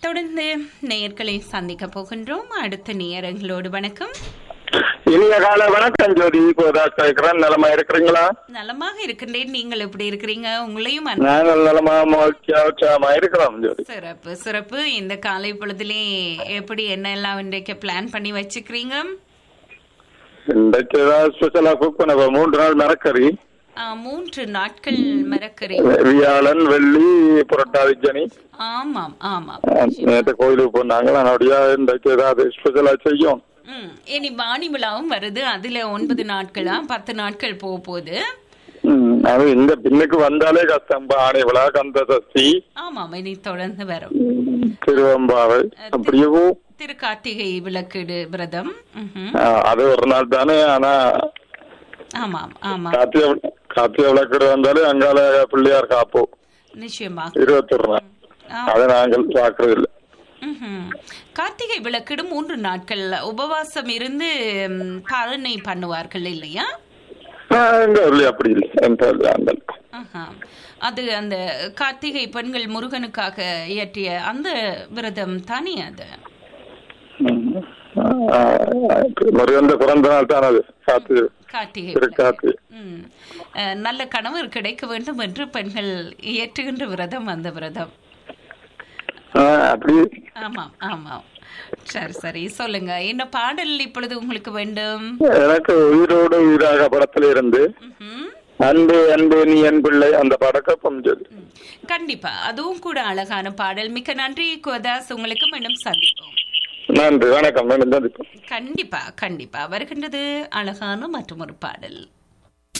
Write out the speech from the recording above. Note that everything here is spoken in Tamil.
தொடர்ந்து நேயர்களை சந்திக்க போகின்றோம் அடுத்த நேயர்களோடு வணக்கம் இனிய கால வணக்கம் ஜோதி கோதாஸ் கேட்கிறேன் நலமா இருக்கிறீங்களா நலமாக இருக்கின்றேன் நீங்கள் எப்படி இருக்கிறீங்க உங்களையும் அன்பு- நாங்கள் நலமா மகிழ்ச்சியா உற்சாகமா இருக்கிறோம் ஜோதி சிறப்பு சிறப்பு இந்த காலை பொழுதிலே எப்படி என்ன எல்லாம் இன்றைக்கு பிளான் பண்ணி வச்சுக்கிறீங்க இன்றைக்கு ஏதாவது ஸ்பெஷலா குக் பண்ண மூன்று நாள் மரக்கறி ஆ, மூன்று நாட்கள் மறக்கிறேன் வியாழன் வெள்ளி புரட்டாதி ஜனி ஆமாம் ஆமாம் நேற்று கோயிலுக்கு போனாங்க அதனுடைய இன்றைக்கு ஏதாவது ஸ்பெஷலா செய்யும் ம் இனி வாணி விழாவும் வருது அதுல ஒன்பது நாட்களா பத்து நாட்கள் போக போகுது ம், அது இந்த பின்னுக்கு வந்தாலே கஷ்டம் ஆணை விழா கந்த சஷ்டி ஆமாம் இனி தொடர்ந்து வரும் திருவம்பாவை அப்படியே போகும். திரு கார்த்திகை விளக்கீடு விரதம் ம்ஹும். ஆ, அது ஒரு நாள் தானே ஆனா ஆமாம் ஆமாம் கார்த்திகை கார்த்திகை விளக்கெடு வந்தாலே அங்கால பிள்ளையார் காப்போம் நிச்சயமாக இருபத்தொரு நாள் ஆ. அதை நாங்கள் பார்க்கறது இல்லை ம்ஹும். கார்த்திகை விளக்கீடு மூன்று நாட்கள் உபவாசம் இருந்து ம், பாலனை பண்ணுவார்கள் இல்லையா எங்க ஊர்ல அப்படி இல்லை எந்த ஊர்ல அந்த அளவுக்கு. ஆஹா. அது அந்த கார்த்திகை பெண்கள் முருகனுக்காக இயற்றிய அந்த விரதம் தானே அது ம். ஆ, முருகன் பிறந்த நாள் தான் அது காத்து கார்த்திகை திருக்காத்து ம். அஹ், நல்ல கணவர் கிடைக்க வேண்டும் என்று பெண்கள் இயற்றுகின்ற விரதம் அந்த விரதம் ஆ, அப்படி ஆமாம் ஆமாம் சரி சரி சொல்லுங்க என்ன பாடல் இப்பொழுது உங்களுக்கு வேண்டும் எனக்கு உயிரோடு உயிராக படத்துல இருந்து ம்ஹும். அன்பு அன்பு நீ என் பிள்ளை அந்த படக்கம் சொல்லி ம். கண்டிப்பா அதுவும் கூட அழகான பாடல் மிக்க நன்றி கோதாஸ் உங்களுக்கு மீண்டும் சந்திப்போம் நன்றி வணக்கம் மீண்டும் சந்திப்போம் கண்டிப்பா கண்டிப்பா வருகின்றது அழகான மற்றும் ஒரு பாடல்